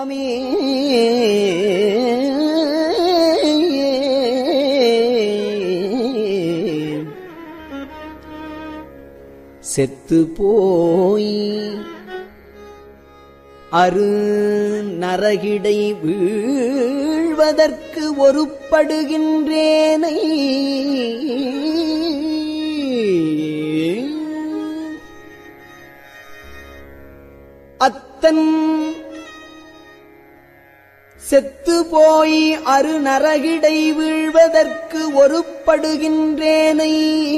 கண்டாமே செத்து போய் அரு நரகிடை வீழ்வதற்கு ஒருப்படுகின்றேனை அத்தன் செத்து போய் அரு நரகிடை வீழ்வதற்கு ஒருப்படுகின்றேனை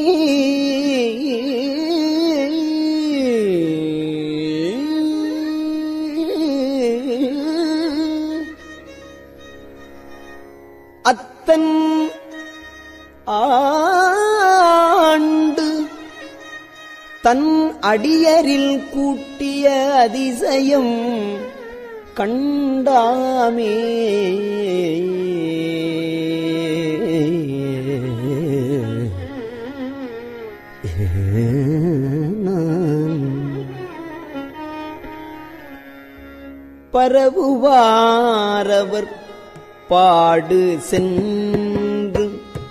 அத்தன் ஆண்டு தன் அடியரில் கூட்டிய அதிசயம் கண்டாமே பரவுவாரவர் பாடு சென்று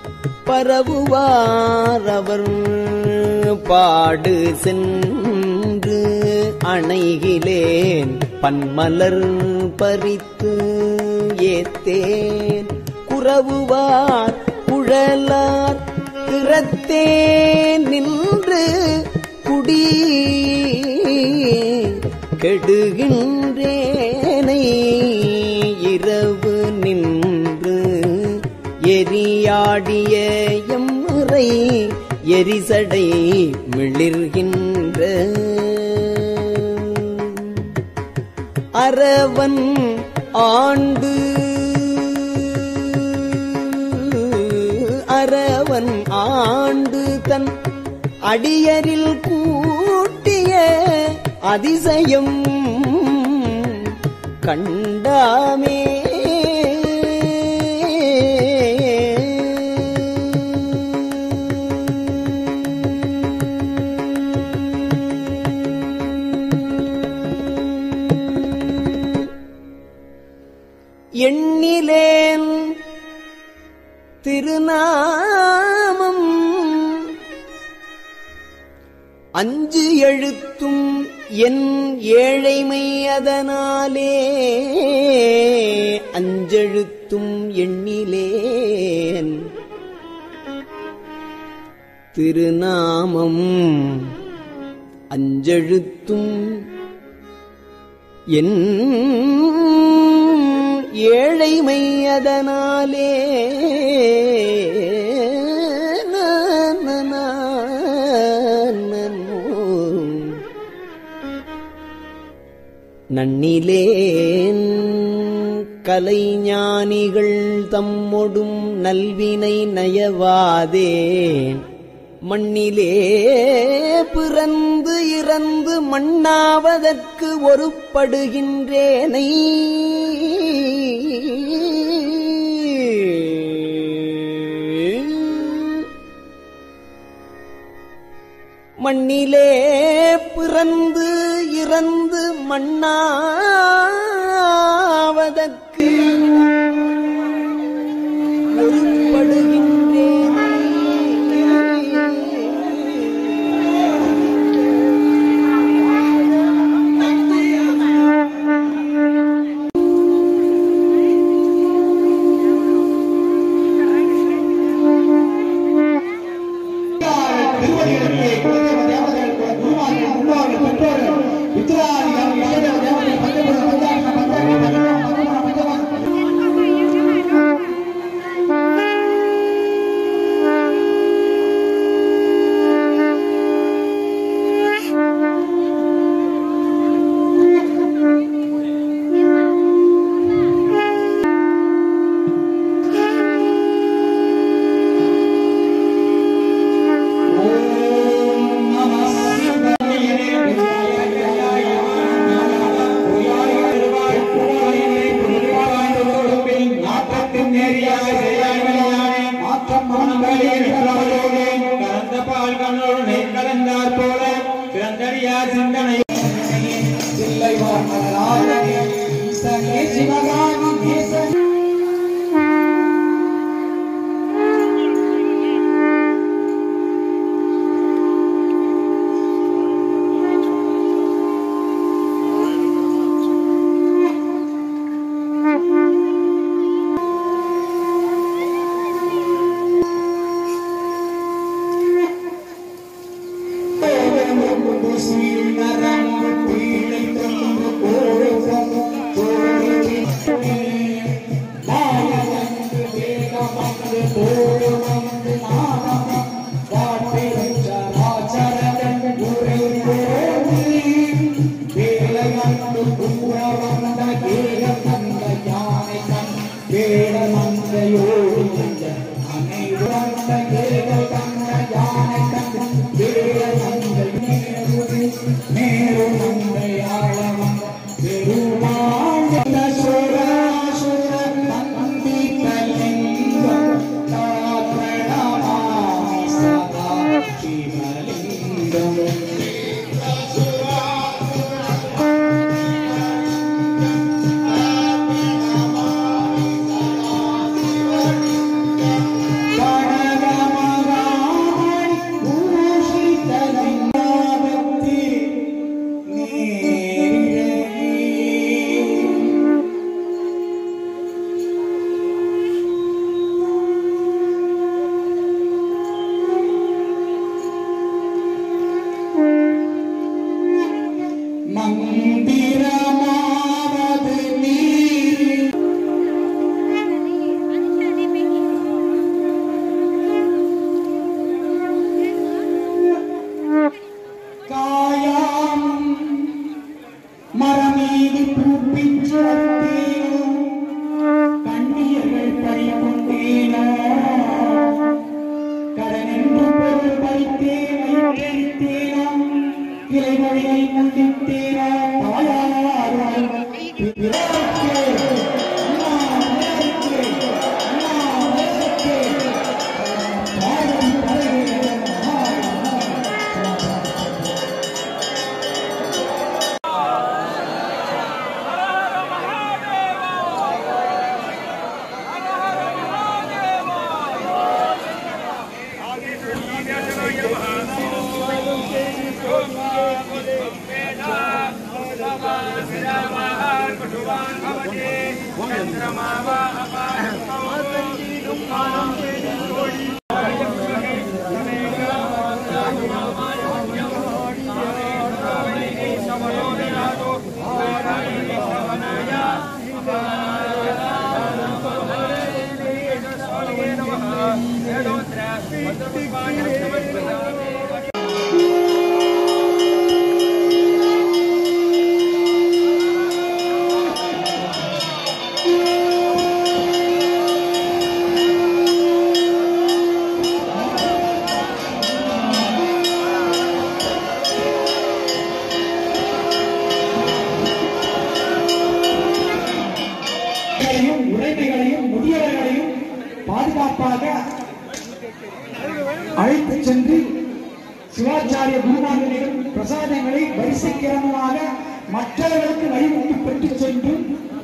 பரவுவாரவர் பாடு சென்று அணைகிலேன் பன்மலர் பறித்து ஏத்தேன் குறவுவார் குழலார் திறத்தே நின்று குடி கெடுகின்றேனை இரவு நின்று எரியாடிய எம்முறை எரிசடை மிளிர்கின்ற அரவன் ஆண்டு அரவன் ஆண்டு தன் அடியரில் கூட்டிய அதிசயம் கண்டாமே எண்ணிலேன் திருநாமம் அஞ்சு எழுத்தும் என் ஏழைமை அதனாலே அஞ்செழுத்தும் எண்ணிலேன் திருநாமம் அஞ்செழுத்தும் என் ஏழைமை அதனாலே நன்னிலேன் கலைஞானிகள் தம்மொடும் நல்வினை நயவாதேன் மண்ணிலே பிறந்து இறந்து மண்ணாவதற்கு ஒருப்படுகின்றேனை மண்ணிலே பிறந்து இறந்து மண்ணாவதற்கு திருவடிகளுக்கு குலதெய்வ தேவதைகள் குருமார்கள் முன்னோர்கள் பெற்றோர்கள் உத்திராதிகள் இளைய தேவதைகள் பஞ்சபூத வளர்த்தீனோ கண்ணீர்கள் பறிக்கொண்டீனோ கடனென்று பொருள் பறித்தே வைத்தேனோ கிளைமொழியை முந்தித்தேனோ தாயார் பிறர்க்கே அண்ணா பிறர்க்கே அண்ணா பிறர்க்கே பாடும் படையே மகா உடைமைகளையும் உடைமைகளையும் முதியவர்களையும் பாதுகாப்பாக அழைத்துச் சென்று சிவாச்சாரிய குருநாதனிடம் பிரசாதங்களை வரிசை கிரமமாக மற்றவர்களுக்கு வழிவிட்டு பெற்றுச் சென்று